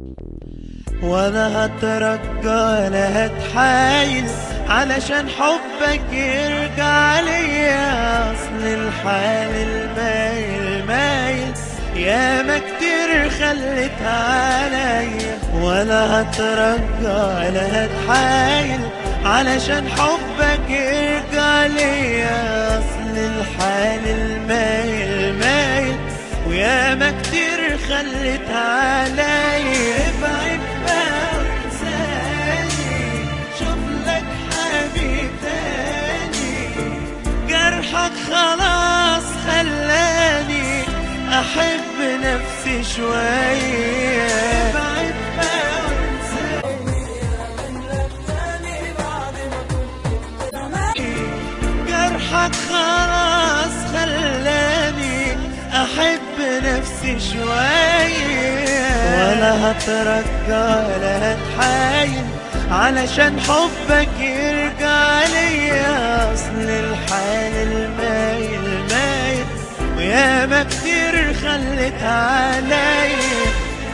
ولا هترجى ولا هتحايل علشان حبك يرجع ليا اصل الحال المايل مايل ياما كتير خلتها عليا ولا هترجى ولا هتحايل علشان حبك يرجع ليا اصل الحال المايل مايل وياما كتير خلتها عليا ابعد بقى وانساني شوف لك حبيب تاني جرحك خلاص خلاني احب نفسي شوية ابعد بقى وانساني جرحك خلاص خلاني احب نفسي شوية ولا هترجى ولا هتحايل علشان حبك يرجع ليا اصل الحال المايل مايل وياما كتير خلتها عليا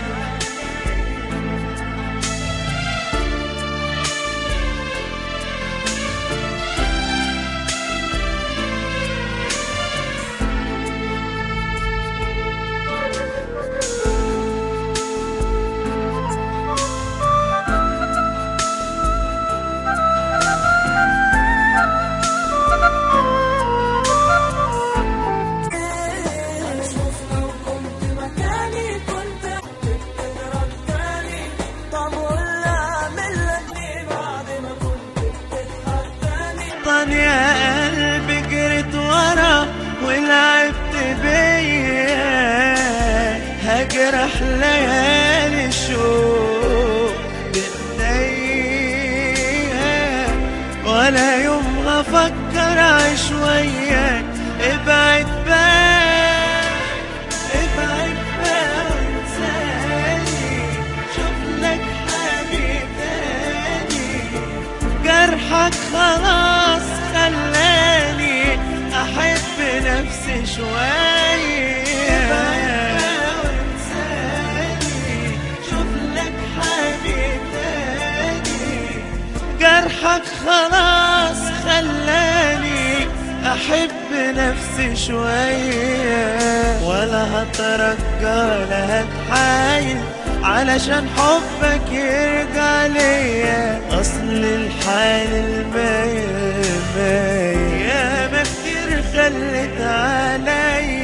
طن يا قلبي جريت ورا ولعبت بيا هجرح ليالي الشوق بايديا ولا يوم هفكر اعيش وياك ابعد بقى ابعد بقى وانساني شوف لك حبيب تاني جرحك خلاص خلاني احب نفسي شوية شوف لك حبيب تاني جرحك خلاص خلاني احب نفسي شوية ولا هترجى ولا هتحايل علشان حبك يرجع ليا اصل الحال المايل مايل ياما كتير خلت عليا